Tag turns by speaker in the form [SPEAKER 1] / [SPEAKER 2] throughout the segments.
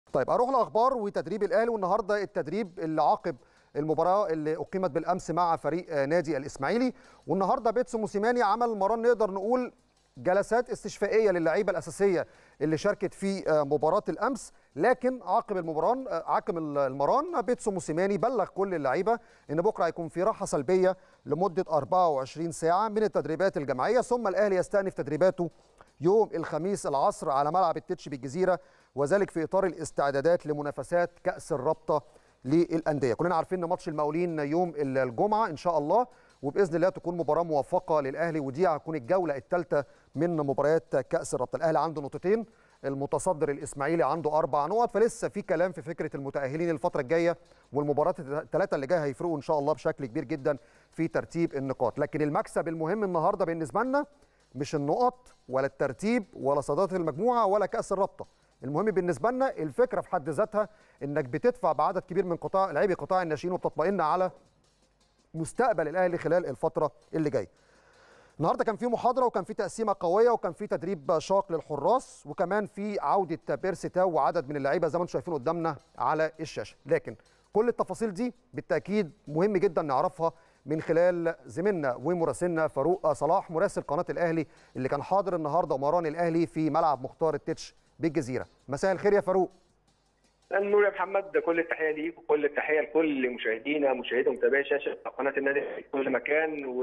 [SPEAKER 1] طيب اروح لاخبار وتدريب الاهلي والنهارده التدريب اللي عاقب المباراه اللي اقيمت بالامس مع فريق نادي الاسماعيلي والنهارده بيتسو موسيماني عمل مران نقدر نقول جلسات استشفائيه للعيبه الاساسيه اللي شاركت في مباراه الامس لكن عقب المباراه عقب المران بيتسو موسيماني بلغ كل اللعيبه ان بكره هيكون في راحه سلبيه لمده 24 ساعه من التدريبات الجماعيه ثم الاهلي يستأنف تدريباته يوم الخميس العصر على ملعب التتش بالجزيره وذلك في اطار الاستعدادات لمنافسات كاس الرابطه للانديه كلنا عارفين ان ماتش المقاولين يوم الجمعه ان شاء الله وباذن الله تكون مباراه موفقه للاهلي ودي هتكون الجوله الثالثه من مباريات كاس الرابطه الاهلي عنده نقطتين المتصدر الاسماعيلي عنده اربع نقط فلسه في كلام في فكره المتاهلين الفتره الجايه والمباريات الثلاثه اللي جايه هيفرقوا ان شاء الله بشكل كبير جدا في ترتيب النقاط لكن المكسب المهم النهارده بالنسبه لنا مش النقط ولا الترتيب ولا صداره المجموعه ولا كاس الرابطه المهم بالنسبه لنا الفكره في حد ذاتها انك بتدفع بعدد كبير من قطاع لاعبي قطاع الناشئين وبتطمئن على مستقبل الاهلي خلال الفتره اللي جايه. النهارده كان في محاضره وكان في تقسيمه قويه وكان في تدريب شاق للحراس وكمان في عوده بيرسي تاو وعدد من اللعيبه زي ما انتم شايفين قدامنا على الشاشه، لكن كل التفاصيل دي بالتاكيد مهم جدا نعرفها من خلال زميلنا ومراسلنا فاروق صلاح مراسل قناه الاهلي اللي كان حاضر النهارده مران الاهلي في ملعب مختار التتش بالجزيره. مساء الخير يا فاروق.
[SPEAKER 2] النور يا محمد كل التحيه ليك وكل التحيه لكل مشاهدينا مشاهدي ومتابعي شاشه قناه النادي في كل مكان و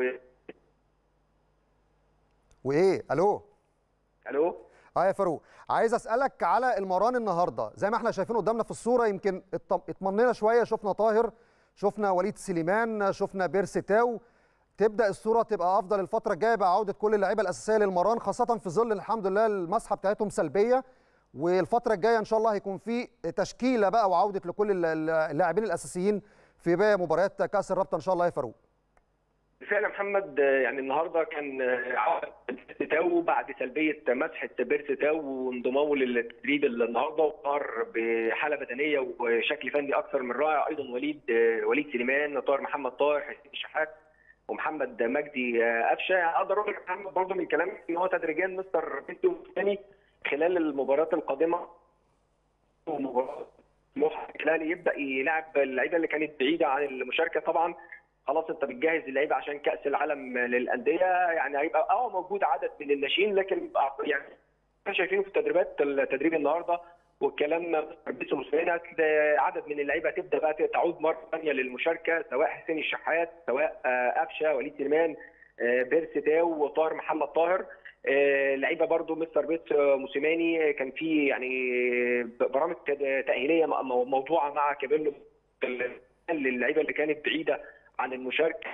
[SPEAKER 1] وايه الو
[SPEAKER 2] الو
[SPEAKER 1] اه يا فاروق عايز اسالك على المران النهارده زي ما احنا شايفين قدامنا في الصوره يمكن اطمننا شويه شفنا طاهر شفنا وليد سليمان شفنا بيرسي تاو تبدا الصوره تبقى افضل الفتره الجايه بعوده كل اللعيبه الاساسيه للمران خاصه في ظل الحمد لله المسحه بتاعتهم سلبيه والفتره الجايه ان شاء الله هيكون في تشكيله بقى وعوده لكل اللاعبين الاساسيين في باقي مباريات كاس الرابطه ان شاء الله يا فاروق
[SPEAKER 2] بالفعل يا محمد يعني النهارده كان عوده تاو بعد سلبيه مسحه بيرس تاو وانضمامه للتدريب النهارده وظهر بحاله بدنيه وشكل فني اكثر من رائع ايضا وليد وليد سليمان طاهر محمد طاهر حسين الشحات ومحمد مجدي قفشه اقدر اقول لك محمد برضه من كلامك ان هو تدريجيا مستر بيتو الثاني خلال المباريات القادمه ومباراه الاهلي يبدا يلعب اللعيبه اللي كانت بعيده عن المشاركه طبعا خلاص انت بتجهز اللعيبه عشان كاس العالم للانديه يعني هيبقى اه موجود عدد من الناشئين لكن يعني احنا شايفينه في التدريبات التدريب النهارده والكلام مستر بيتسو موسيماني عدد من اللعيبه تبدا بقى تعود مره ثانيه للمشاركه سواء حسين الشحات سواء قفشه وليد سليمان بيرسي تاو وطاهر محمد طاهر لعيبه برضو مستر بيت موسيماني كان في يعني برامج تاهيليه موضوعه مع كابيلو للعيبه اللي كانت بعيده عن المشاركه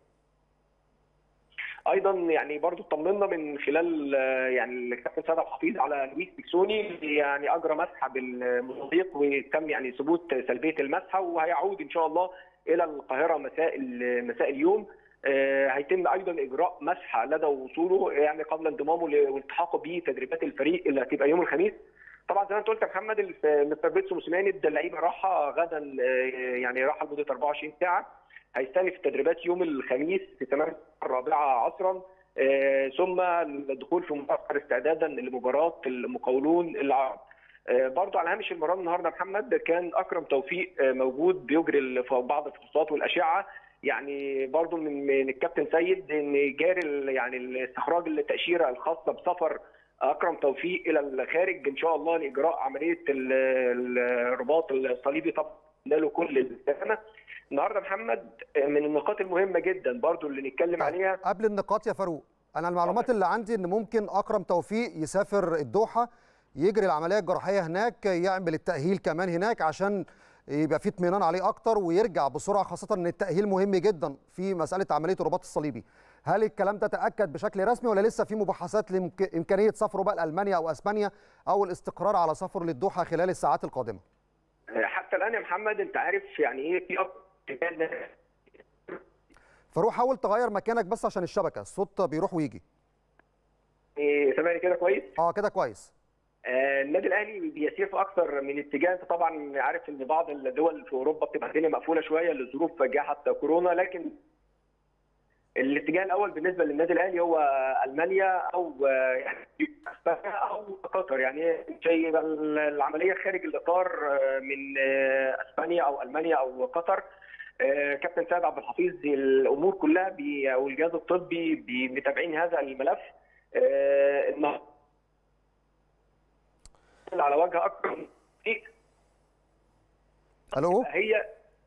[SPEAKER 2] ايضا يعني برضو طمنا من خلال يعني الكابتن سيد الحفيظ على لويس بيكسوني يعني اجرى مسحه بالمضيق وتم يعني ثبوت سلبيه المسحه وهيعود ان شاء الله الى القاهره مساء مساء اليوم هيتم ايضا اجراء مسحه لدى وصوله يعني قبل انضمامه والالتحاقه بتدريبات الفريق اللي هتبقى يوم الخميس طبعا زي ما انت قلت يا محمد مستر بيتسو موسيماني ادى اللعيبه راحه غدا يعني راحه لمده 24 ساعه هيستأنف التدريبات يوم الخميس في تمام الرابعه عصرا ثم الدخول في معسكر استعدادا لمباراه المقاولون العرب برضه على هامش المران النهارده محمد كان اكرم توفيق موجود بيجري بعض الفحوصات والاشعه يعني برضو من من الكابتن سيد ان جاري يعني الاستخراج التاشيره الخاصه بسفر اكرم توفيق الى الخارج ان شاء الله لاجراء عمليه الرباط الصليبي طبعا له كل السلامه النهارده محمد من النقاط المهمه جدا برضو اللي نتكلم عليها
[SPEAKER 1] قبل النقاط يا فاروق انا المعلومات اللي عندي ان ممكن اكرم توفيق يسافر الدوحه يجري العمليه الجراحيه هناك يعمل التاهيل كمان هناك عشان يبقى في اطمئنان عليه اكتر ويرجع بسرعه خاصه ان التاهيل مهم جدا في مساله عمليه الرباط الصليبي هل الكلام ده تاكد بشكل رسمي ولا لسه في مباحثات لامكانيه سفره بقى لالمانيا او اسبانيا او الاستقرار على سفره للدوحه خلال الساعات القادمه
[SPEAKER 2] حتى الان يا محمد انت عارف يعني ايه في
[SPEAKER 1] فاروق حاول تغير مكانك بس عشان الشبكه الصوت بيروح ويجي
[SPEAKER 2] إيه سامعني كده كويس
[SPEAKER 1] اه كده كويس
[SPEAKER 2] آه النادي الاهلي بيسير في اكثر من اتجاه انت طبعا عارف ان بعض الدول في اوروبا بتبقى الدنيا مقفوله شويه لظروف جائحه كورونا لكن الاتجاه الاول بالنسبه للنادي الاهلي هو المانيا او يعني اسبانيا او قطر يعني شيء العمليه خارج الاطار من اسبانيا او المانيا او قطر كابتن سيد عبد الحفيظ الامور كلها بي او الجهاز الطبي متابعين هذا الملف على وجه اكثر من
[SPEAKER 1] الو
[SPEAKER 2] هي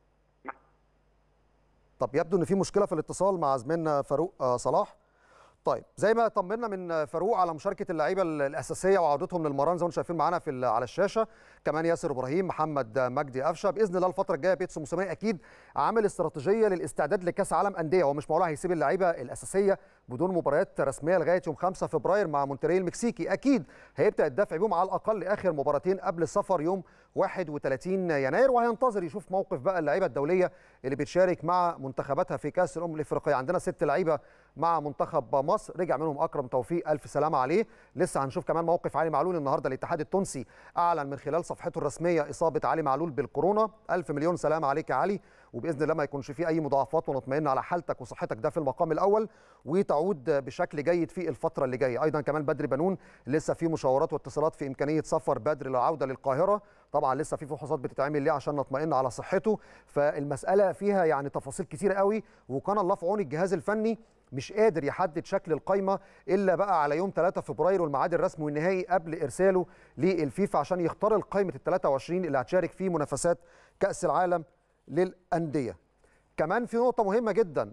[SPEAKER 1] طب يبدو ان في مشكله في الاتصال مع زميلنا فاروق صلاح طيب زي ما طمنا من فاروق على مشاركه اللعيبه الاساسيه وعودتهم للمران زي ما انتم شايفين معانا في على الشاشه كمان ياسر ابراهيم محمد مجدي قفشه باذن الله الفتره الجايه بيتسو موسيماني اكيد عامل استراتيجيه للاستعداد لكاس عالم انديه هو مش معقول هيسيب اللعيبه الاساسيه بدون مباريات رسميه لغايه يوم 5 فبراير مع مونتريال المكسيكي اكيد هيبدا الدفع بيهم على الاقل اخر مباراتين قبل السفر يوم 31 يناير وهينتظر يشوف موقف بقى اللعيبه الدوليه اللي بتشارك مع منتخباتها في كاس الامم الافريقيه عندنا ست لعيبه مع منتخب مصر رجع منهم اكرم توفيق الف سلامه عليه لسه هنشوف كمان موقف علي معلول النهارده الاتحاد التونسي اعلن من خلال صفحته الرسميه اصابه علي معلول بالكورونا الف مليون سلامه عليك يا علي وباذن الله ما يكونش فيه اي مضاعفات ونطمئن على حالتك وصحتك ده في المقام الاول وتعود بشكل جيد في الفتره اللي جايه ايضا كمان بدر بنون لسه في مشاورات واتصالات في امكانيه سفر بدر للعوده للقاهره طبعا لسه في فحوصات بتتعمل ليه عشان نطمئن على صحته فالمساله فيها يعني تفاصيل كتيره قوي وكان الله في عون الجهاز الفني مش قادر يحدد شكل القايمه الا بقى على يوم 3 فبراير والميعاد الرسمي والنهائي قبل ارساله للفيفا عشان يختار القائمه ال 23 اللي هتشارك في منافسات كاس العالم للانديه. كمان في نقطة مهمة جدا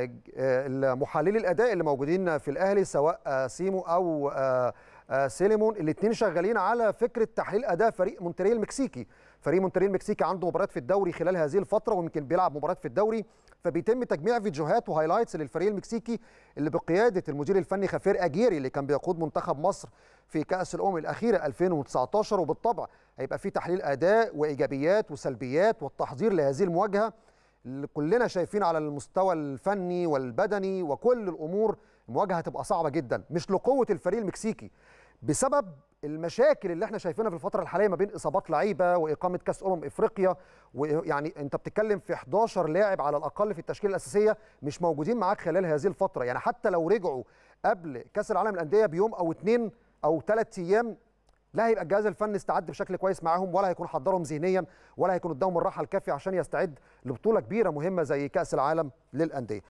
[SPEAKER 1] محللي الأداء اللي موجودين في الأهلي سواء سيمو أو سيليمون الاثنين شغالين على فكرة تحليل أداء فريق مونتريال المكسيكي فريق مونتريال المكسيكي عنده مباريات في الدوري خلال هذه الفترة ويمكن بيلعب مباريات في الدوري فبيتم تجميع فيديوهات وهايلايتس للفريق المكسيكي اللي بقيادة المدير الفني خافير أجيري اللي كان بيقود منتخب مصر في كأس الأمم الأخيرة 2019 وبالطبع هيبقى في تحليل أداء وإيجابيات وسلبيات والتحضير لهذه المواجهة اللي كلنا شايفين على المستوى الفني والبدني وكل الامور المواجهه هتبقى صعبه جدا مش لقوه الفريق المكسيكي بسبب المشاكل اللي احنا شايفينها في الفتره الحاليه ما بين اصابات لعيبه واقامه كاس امم افريقيا ويعني انت بتتكلم في 11 لاعب على الاقل في التشكيله الاساسيه مش موجودين معاك خلال هذه الفتره يعني حتى لو رجعوا قبل كاس العالم للانديه بيوم او اثنين او ثلاث ايام لا هيبقى الجهاز الفني استعد بشكل كويس معاهم ولا هيكون حضرهم ذهنيا ولا هيكون قدامهم الراحه الكافيه عشان يستعد لبطوله كبيره مهمه زي كاس العالم للانديه